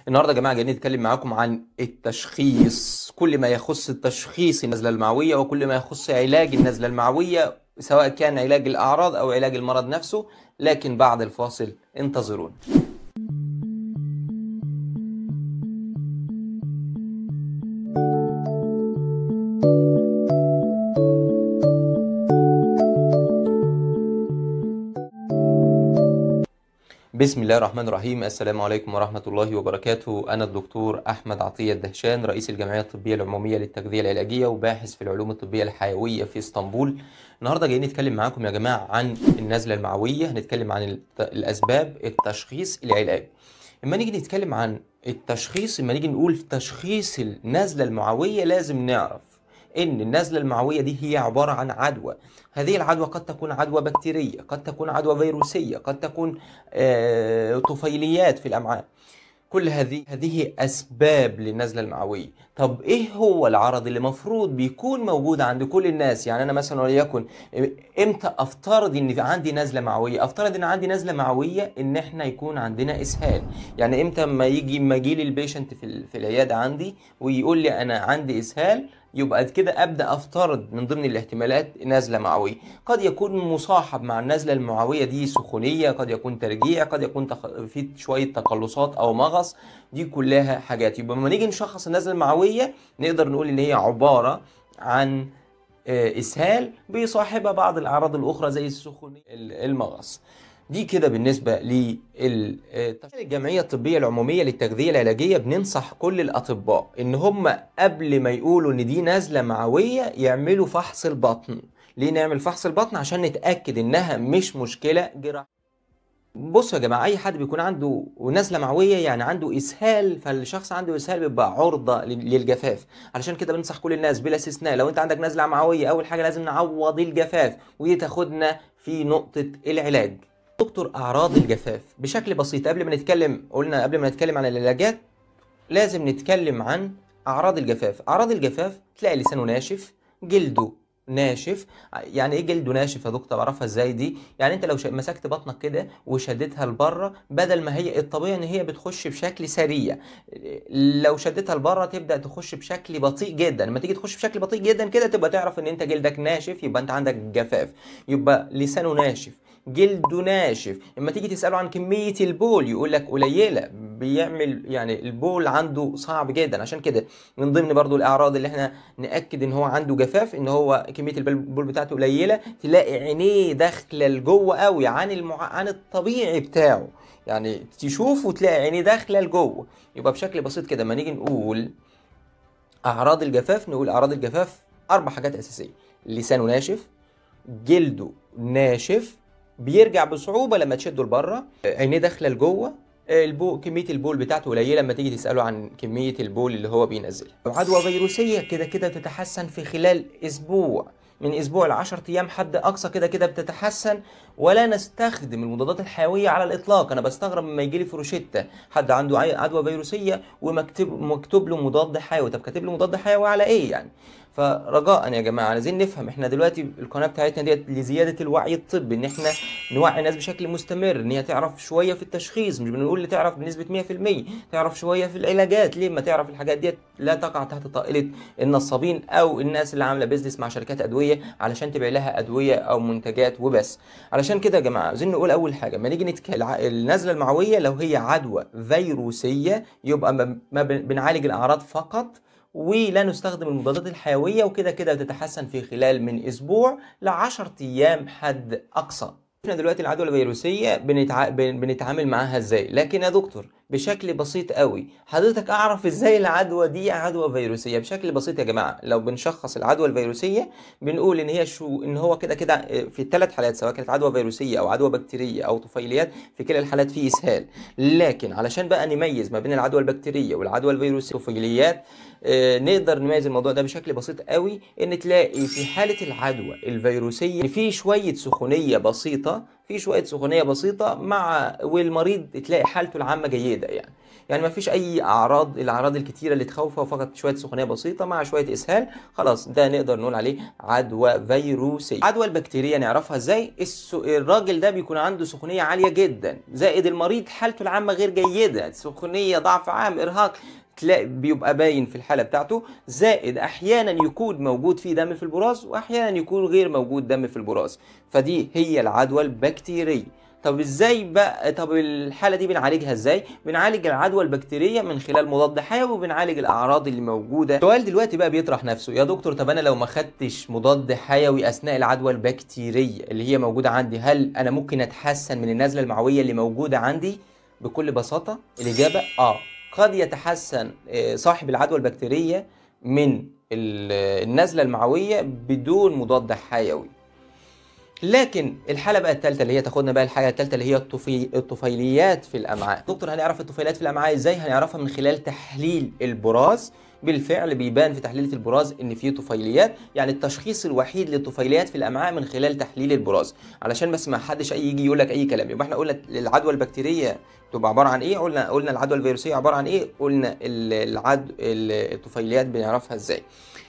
النهارده يا جماعه جايين نتكلم معاكم عن التشخيص كل ما يخص التشخيص النزله المعويه وكل ما يخص علاج النزله المعويه سواء كان علاج الاعراض او علاج المرض نفسه لكن بعد الفاصل انتظرونا بسم الله الرحمن الرحيم السلام عليكم ورحمة الله وبركاته أنا الدكتور أحمد عطية الدهشان رئيس الجمعية الطبية العمومية للتغذية العلاجية وباحث في العلوم الطبية الحيوية في اسطنبول النهاردة جايين نتكلم معاكم يا جماعة عن النزلة المعوية هنتكلم عن الت- الأسباب التشخيص العلاج اما نيجي نتكلم عن التشخيص اما نيجي نقول تشخيص النزلة المعوية لازم نعرف ان النزلة المعوية دي هي عبارة عن عدوى هذه العدوى قد تكون عدوى بكتيرية قد تكون عدوى فيروسية قد تكون آه، طفيليات في الأمعاء كل هذه هذه أسباب للنزلة المعوية طب إيه هو العرض اللي مفروض بيكون موجود عند كل الناس يعني أنا مثلا وليكن إمتى أفترض إن في عندي نزلة معوية أفترض إن عندي نزلة معوية إن إحنا يكون عندنا إسهال يعني إمتى ما يجي ما يجي لي البيشنت في ال- في العيادة عندي ويقول لي أنا عندي إسهال يبقى كده ابدا افترض من ضمن الاحتمالات نزله معويه قد يكون مصاحب مع النزله المعويه دي سخونيه قد يكون ترجيع قد يكون تخ... في شويه تقلصات او مغص دي كلها حاجات يبقى لما نيجي نشخص النزله المعويه نقدر نقول ان هي عباره عن آه، اسهال بيصاحبها بعض الاعراض الاخرى زي السخونيه ال- المغص دي كده بالنسبة للجمعية الطبية العمومية للتغذية العلاجية بننصح كل الأطباء إن هم قبل ما يقولوا إن دي نزلة معوية يعملوا فحص البطن ليه نعمل فحص البطن عشان نتأكد إنها مش مشكلة جراحية بصوا يا جماعة أي حد بيكون عنده نزلة معوية يعني عنده إسهال فالشخص عنده إسهال بيبقى عرضة لل- للجفاف علشان كده بننصح كل الناس بلا استثناء لو أنت عندك نزلة معوية أول حاجة لازم نعوض الجفاف ودي تاخدنا في نقطة العلاج دكتور أعراض الجفاف بشكل بسيط قبل ما نتكلم قلنا قبل ما نتكلم عن العلاجات لازم نتكلم عن أعراض الجفاف أعراض الجفاف تلاقي لسانه ناشف جلده ناشف يعني ايه جلده ناشف يا دكتور بعرفها ازاي دي يعني انت لو ش- مسكت بطنك كده وشدتها لبره بدل ما هي الطبيعي ان هي بتخش بشكل سريع لو شدتها لبره تبدا تخش بشكل بطيء جدا لما تيجي تخش بشكل بطيء جدا كده تبقى تعرف ان انت جلدك ناشف يبقى انت عندك جفاف يبقى لسانه ناشف جلده ناشف اما تيجي تساله عن كميه البول يقول لك قليله بيعمل يعني البول عنده صعب جدا عشان كده من ضمن برضو الاعراض اللي احنا ناكد ان هو عنده جفاف ان هو كميه البول البول بتاعته قليله تلاقي عينيه داخله لجوه قوي عن المع... عن الطبيعي بتاعه يعني تشوفه تلاقي عينيه داخله لجوه يبقى بشكل بسيط كده ما نيجي نقول اعراض الجفاف نقول اعراض الجفاف اربع حاجات اساسيه لسانه ناشف جلده ناشف بيرجع بصعوبه لما تشده لبره عينيه داخله لجوه البو كميه البول بتاعته قليله لما تيجي تساله عن كميه البول اللي هو بينزلها عدوى فيروسيه كده كده بتتحسن في خلال اسبوع من اسبوع ل 10 ايام حد اقصى كده كده بتتحسن ولا نستخدم المضادات الحيويه على الاطلاق انا بستغرب لما يجي لي في روشته حد عنده عي- عدوى فيروسيه ومكتوب مكتوب له مضاد حيوي طب كاتب له مضاد حيوي على ايه يعني فرجاء يا جماعه عايزين نفهم احنا دلوقتي القناه بتاعتنا ديت لزياده الوعي الطبي ان احنا نوعي الناس بشكل مستمر ان هي تعرف شويه في التشخيص مش بنقول اللي تعرف بنسبه 100% تعرف شويه في العلاجات ليه ما تعرف الحاجات ديت لا تقع تحت طائله النصابين او الناس اللي عامله بيزنس مع شركات ادويه علشان تبيع لها ادويه او منتجات وبس علشان كده يا جماعه عايزين نقول اول حاجه ما نيجي نتكلم النزله المعويه لو هي عدوى فيروسيه يبقى ما ما بن- بنعالج الاعراض فقط ولا نستخدم المضادات الحيويه وكده كده بتتحسن في خلال من اسبوع ل 10 ايام حد اقصى احنا دلوقتي العدوى الفيروسيه بنتع... بن- بنتعامل معاها ازاي لكن يا دكتور بشكل بسيط قوي حضرتك اعرف ازاي العدوى دي عدوى فيروسيه بشكل بسيط يا جماعه لو بنشخص العدوى الفيروسيه بنقول ان هي شو ان هو كده كده في الثلاث حالات سواء كانت عدوى فيروسيه او عدوى بكتيريه او طفيليات في كلا الحالات فيه اسهال لكن علشان بقى نميز ما بين العدوى البكتيريه والعدوى الفيروسيه والطفيليات آه، نقدر نميز الموضوع ده بشكل بسيط قوي ان تلاقي في حاله العدوى الفيروسيه في شويه سخونيه بسيطه في شويه سخونيه بسيطه مع والمريض تلاقي حالته العامه جيده يعني يعني ما فيش اي اعراض الاعراض الكتيره اللي تخوفها وفقط شويه سخونيه بسيطه مع شويه اسهال خلاص ده نقدر نقول عليه عدوى فيروسيه عدوى البكتيريا نعرفها ازاي الس... الراجل ده بيكون عنده سخونيه عاليه جدا زائد المريض حالته العامه غير جيده سخونيه ضعف عام ارهاق تلاقي بيبقى باين في الحاله بتاعته زائد احيانا يكون موجود فيه دم في البراز واحيانا يكون غير موجود دم في البراز فدي هي العدوى البكتيريه طب ازاي بقى طب الحاله دي بنعالجها ازاي بنعالج العدوى البكتيريه من خلال مضاد حيوي وبنعالج الاعراض اللي موجوده السؤال دلوقتي بقى بيطرح نفسه يا دكتور طب انا لو ما خدتش مضاد حيوي اثناء العدوى البكتيريه اللي هي موجوده عندي هل انا ممكن اتحسن من النزله المعويه اللي موجوده عندي بكل بساطه الاجابه اه قد يتحسن صاحب العدوى البكتيريه من النزله المعويه بدون مضاد حيوي لكن الحاله بقى الثالثه اللي هي تاخدنا بقى الحاجه الثالثه اللي هي الطفي... الطفيليات في الامعاء دكتور هنعرف الطفيليات في الامعاء ازاي هنعرفها من خلال تحليل البراز بالفعل بيبان في تحليل البراز ان في طفيليات يعني التشخيص الوحيد للطفيليات في الامعاء من خلال تحليل البراز علشان بس ما حدش اي يجي يقول لك اي كلام يبقى احنا قلنا العدوى البكتيريه تبقى عباره عن ايه قلنا قلنا العدوى الفيروسيه عباره عن ايه قلنا العد الطفيليات بنعرفها ازاي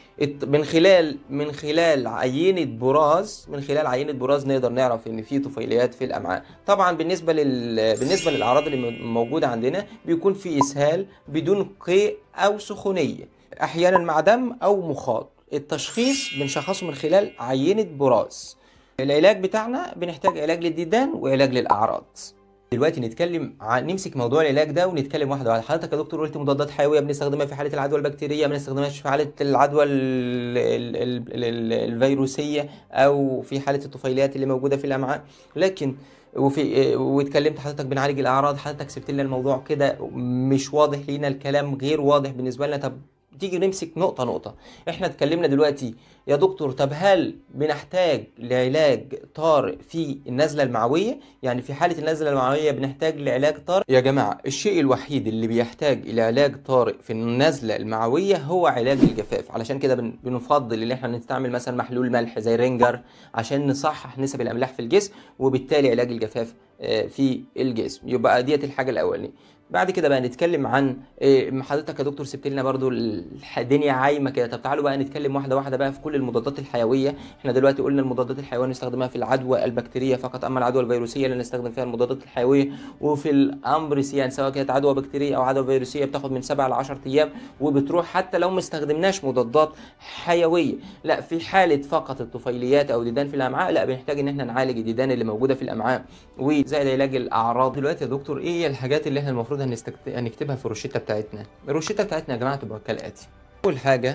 من خلال من خلال عينه براز من خلال عينه براز نقدر نعرف ان في طفيليات في الامعاء طبعا بالنسبه لل بالنسبه للاعراض اللي موجوده عندنا بيكون في اسهال بدون قيء او سخونيه احيانا مع دم او مخاط التشخيص بنشخصه من خلال عينه براز العلاج بتاعنا بنحتاج علاج للديدان وعلاج للاعراض دلوقتي نتكلم عن نمسك موضوع العلاج ده ونتكلم واحده واحده حضرتك يا دكتور قلت مضادات حيويه بنستخدمها في حاله العدوى البكتيريه ما بنستخدمهاش في حاله العدوى ال ال ال ال الفيروسيه او في حاله الطفيليات اللي موجوده في الامعاء لكن وفي واتكلمت حضرتك بنعالج الاعراض حضرتك سبت لنا الموضوع كده مش واضح لينا الكلام غير واضح بالنسبه لنا طب تيجي نمسك نقطة نقطة احنا اتكلمنا دلوقتي يا دكتور طب هل بنحتاج لعلاج طارئ في النزلة المعوية يعني في حالة النزلة المعوية بنحتاج لعلاج طارئ يا جماعة الشيء الوحيد اللي بيحتاج إلى علاج طارئ في النزلة المعوية هو علاج الجفاف علشان كده بنفضل ان احنا نستعمل مثلا محلول ملح زي رينجر عشان نصحح نسب الأملاح في الجسم وبالتالي علاج الجفاف في الجسم يبقى ديت الحاجة الأولانية بعد كده بقى نتكلم عن حضرتك يا دكتور سبت لنا برضو الدنيا عايمه كده طب تعالوا بقى نتكلم واحده واحده بقى في كل المضادات الحيويه احنا دلوقتي قلنا المضادات الحيويه نستخدمها في العدوى البكتيريه فقط اما العدوى الفيروسيه اللي نستخدم فيها المضادات الحيويه وفي الامبرسيان سواء كانت عدوى بكتيريه او عدوى فيروسيه بتاخد من 7 ل 10 ايام وبتروح حتى لو ما استخدمناش مضادات حيويه لا في حاله فقط الطفيليات او ديدان في الامعاء لا بنحتاج ان احنا نعالج الديدان اللي موجوده في الامعاء وزائد علاج الاعراض دلوقتي يا دكتور ايه هي الحاجات اللي احنا المفروض هنستكت... هنكتبها في الروشته بتاعتنا الروشته بتاعتنا يا جماعه تبقى كالاتي اول حاجه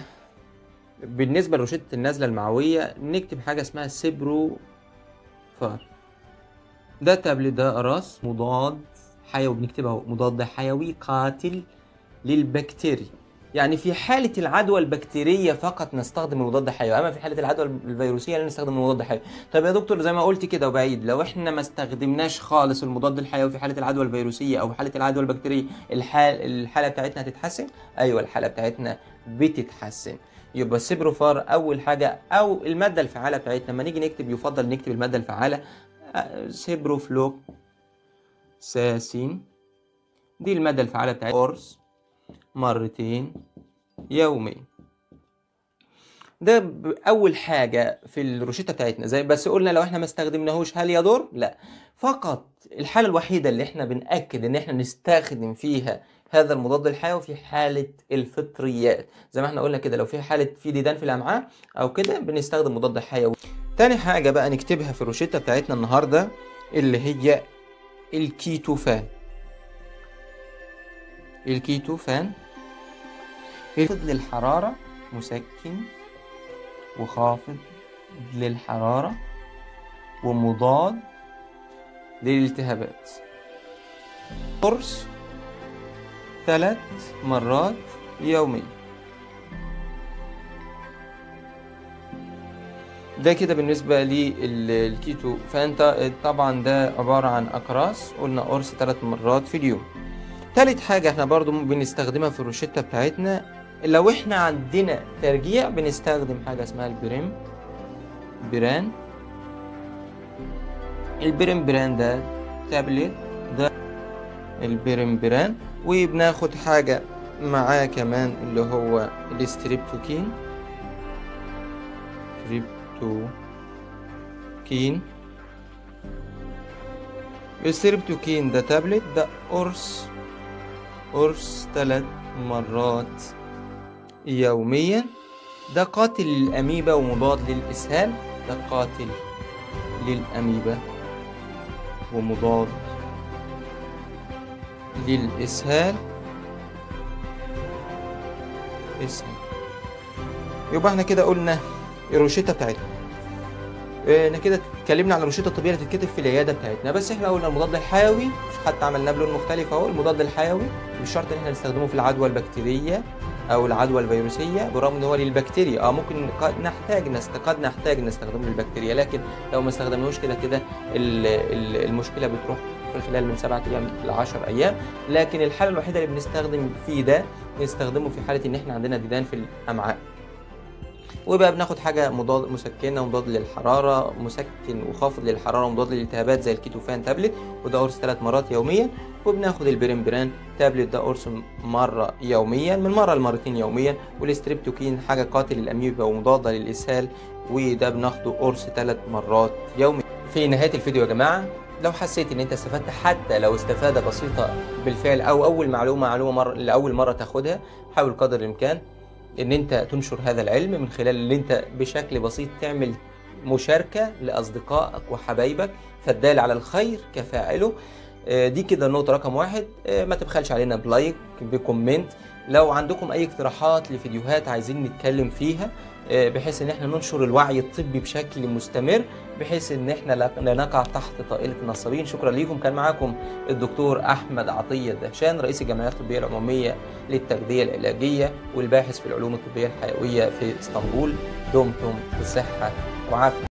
بالنسبه لروشته النزله المعويه نكتب حاجه اسمها سيبرو فار ده تابلت ده راس مضاد حيوي بنكتبها اهو مضاد حيوي قاتل للبكتيريا يعني في حالة العدوى البكتيرية فقط نستخدم المضاد الحيوي، أما في حالة العدوى الفيروسية لا نستخدم المضاد الحيوي. طب يا دكتور زي ما قلت كده وبعيد لو احنا ما استخدمناش خالص المضاد الحيوي في حالة العدوى الفيروسية أو حالة العدوى البكتيرية الحال الحالة بتاعتنا هتتحسن؟ أيوه الحالة بتاعتنا بتتحسن. يبقى السيبروفار أول حاجة أو المادة الفعالة بتاعتنا لما نيجي نكتب يفضل نكتب المادة الفعالة سيبروفلوك ساسين دي المادة الفعالة بتاعتنا قرص مرتين يوميا ده اول حاجه في الروشته بتاعتنا زي بس قلنا لو احنا ما استخدمناهوش هل يضر لا فقط الحاله الوحيده اللي احنا بناكد ان احنا نستخدم فيها هذا المضاد الحيوي في حاله الفطريات زي ما احنا قلنا كده لو في حاله في ديدان في الامعاء او كده بنستخدم مضاد حيوي تاني حاجه بقى نكتبها في الروشته بتاعتنا النهارده اللي هي الكيتوفان الكيتوفان خافض للحرارة مسكن وخافض للحرارة ومضاد للالتهابات قرص ثلاث مرات يوميا ده كده بالنسبة للكيتو فانت طبعا ده عبارة عن أقراص قلنا قرص ثلاث مرات في اليوم تالت حاجة احنا برضو بنستخدمها في الروشتة بتاعتنا لو احنا عندنا ترجيع بنستخدم حاجة اسمها البريم بران البريم بران ده تابلت ده البريم بران وبناخد حاجة معاه كمان اللي هو الاستريبتوكين ستريبتوكين الستريبتوكين ده تابلت ده قرص قرص ثلاث مرات يوميا ده قاتل للأميبا ومضاد للإسهال ده قاتل للأميبا ومضاد للإسهال إسهال يبقى احنا كده قلنا الروشتة بتاعتنا احنا كده اتكلمنا على الروشته الطبيه اللي تتكتب في العياده بتاعتنا بس احنا قلنا المضاد الحيوي مش حتى عملنا بلون مختلف اهو المضاد الحيوي مش شرط ان احنا نستخدمه في العدوى البكتيريه او العدوى الفيروسيه برغم ان هو للبكتيريا اه ممكن قد نحتاج نست... قد نحتاج نستخدمه للبكتيريا لكن لو ما استخدمناهوش كده كده ال... ال... المشكله بتروح في خلال من سبعة ايام ل 10 ايام لكن الحاله الوحيده اللي بنستخدم فيه ده نستخدمه في حاله ان احنا عندنا ديدان في الامعاء وبقى بناخد حاجه مضاد مسكنه ومضاد للحراره مسكن وخافض للحراره ومضاد للالتهابات زي الكيتوفان تابلت وده قرص ثلاث مرات يوميا وبناخد البريمبران تابلت ده قرص مره يوميا من مره لمرتين يوميا والستريبتوكين حاجه قاتل للاميبا ومضاده للاسهال وده بناخده قرص ثلاث مرات يوميا في نهايه الفيديو يا جماعه لو حسيت ان انت استفدت حتى لو استفاده بسيطه بالفعل او اول معلومه معلومه مره لاول مره تاخدها حاول قدر الامكان ان انت تنشر هذا العلم من خلال اللي انت بشكل بسيط تعمل مشاركة لأصدقائك وحبايبك فالدال على الخير كفاعله دي كده النقطة رقم واحد ما تبخلش علينا بلايك بكومنت لو عندكم أي اقتراحات لفيديوهات عايزين نتكلم فيها بحيث ان احنا ننشر الوعي الطبي بشكل مستمر بحيث ان احنا لا نقع تحت طائله النصابين شكرا ليكم كان معاكم الدكتور احمد عطيه الدهشان رئيس الجمعيه الطبيه العموميه للتغذيه العلاجيه والباحث في العلوم الطبيه الحيويه في اسطنبول دمتم بصحه وعافيه